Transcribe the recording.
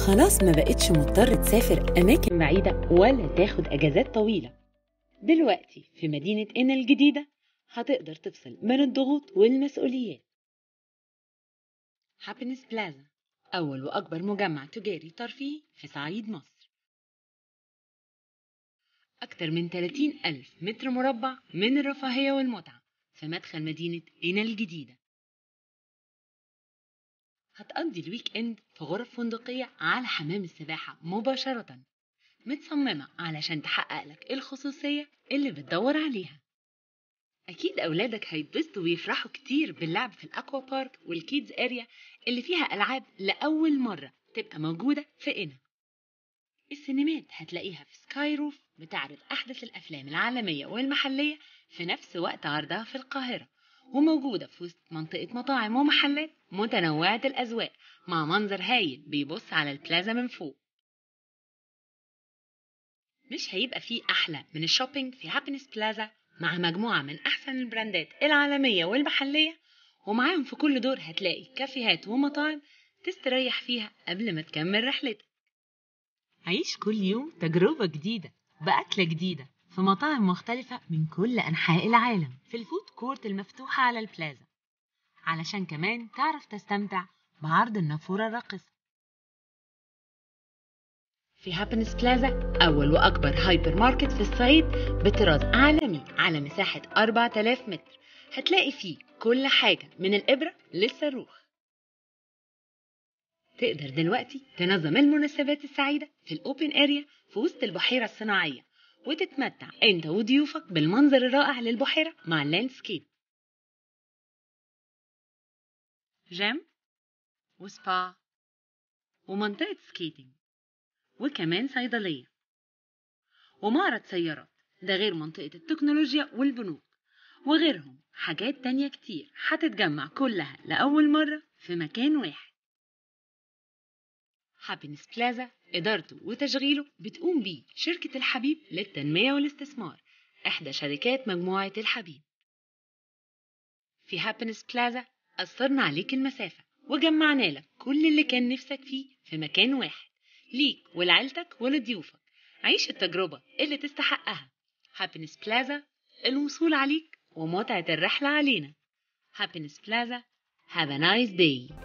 خلاص ما بقتش مضطر تسافر أماكن بعيدة ولا تاخد أجازات طويلة دلوقتي في مدينة إنا الجديدة هتقدر تفصل من الضغوط والمسؤوليات هابينس بلازا أول وأكبر مجمع تجاري ترفيهي في صعيد مصر أكتر من 30 ألف متر مربع من الرفاهية والمتعة في مدخل مدينة إنا الجديدة هتقضي الويك إند في غرف فندقية على حمام السباحة مباشرة متصممة علشان تحقق لك الخصوصية اللي بتدور عليها أكيد أولادك هيتبسطوا ويفرحوا كتير باللعب في الأكوا بارك والكيدز أريا اللي فيها ألعاب لأول مرة تبقى موجودة في إنا السينمات هتلاقيها في سكاي روف بتعرض أحدث الأفلام العالمية والمحلية في نفس وقت عرضها في القاهرة وموجودة في وسط منطقة مطاعم ومحلات متنوعة الأذواق مع منظر هايل بيبص على البلازا من فوق مش هيبقى فيه أحلى من الشوبينج في هابينس بلازا مع مجموعة من أحسن البراندات العالمية والمحلية ومعاهم في كل دور هتلاقي كافيهات ومطاعم تستريح فيها قبل ما تكمل رحلتك عيش كل يوم تجربة جديدة بأكلة جديدة في مطاعم مختلفة من كل أنحاء العالم في الفود كورت المفتوحة على البلازا علشان كمان تعرف تستمتع بعرض النافورة الراقصة في هابينس بلازا أول وأكبر هايبر ماركت في الصعيد بطراز عالمي على مساحة 4000 متر هتلاقي فيه كل حاجة من الإبرة للصاروخ تقدر دلوقتي تنظم المناسبات السعيدة في الأوبن أريا في وسط البحيرة الصناعية وتتمتع أنت وضيوفك بالمنظر الرائع للبحيرة مع اللاندسكيب جيم وسبا ومنطقة سكيتنج وكمان صيدلية ومعرض سيارات ده غير منطقة التكنولوجيا والبنوك وغيرهم حاجات تانية كتير هتتجمع كلها لأول مرة في مكان واحد هابينس بلازا إدارته وتشغيله بتقوم بيه شركة الحبيب للتنمية والاستثمار إحدى شركات مجموعة الحبيب في هابينس بلازا قصرنا عليك المسافة وجمعنا لك كل اللي كان نفسك فيه في مكان واحد ليك ولعيلتك ولضيوفك عيش التجربة اللي تستحقها هابينس بلازا الوصول عليك ومتعة الرحلة علينا هابينس بلازا Have a nice day